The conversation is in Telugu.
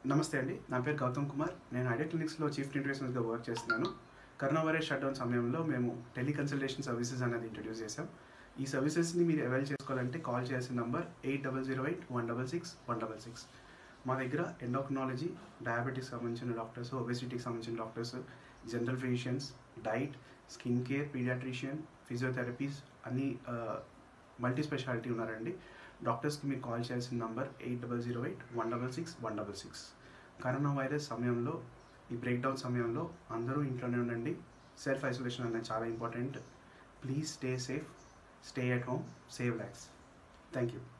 నమస్తే అండి నా పేరు గౌతమ్ కుమార్ నేను ఐడియా క్లినిక్స్లో చీఫ్ న్యూట్రిషనిస్ట్గా వర్క్ చేస్తున్నాను కరోనా వైరస్ షట్డౌన్ సమయంలో మేము టెలికన్సల్టేషన్ సర్వీసెస్ అనేది ఇంట్రడ్యూస్ చేసాం ఈ సర్వీసెస్ని మీరు అవైల్ చేసుకోవాలంటే కాల్ చేయాల్సిన number eight double zero eight one double six one double six మా దగ్గర ఎండోక్నాలజీ డయాబెటీస్ సంబంధించిన డాక్టర్స్ ఒబెసిటీకి సంబంధించిన doctors general physicians diet skin care paediatrician physiotherapies అన్ని మల్టీ స్పెషాలిటీ ఉన్నారండి డాక్టర్స్కి మీరు కాల్ చేయాల్సిన number eight double zero eight one double six one double six corona virus సమయంలో ఈ బ్రేక్డౌన్ సమయంలో అందరూ ఇంట్లోనే ఉండండి సెల్ఫ్ ఐసోలేషన్ అనేది చాలా important please stay safe stay at home save lives thank you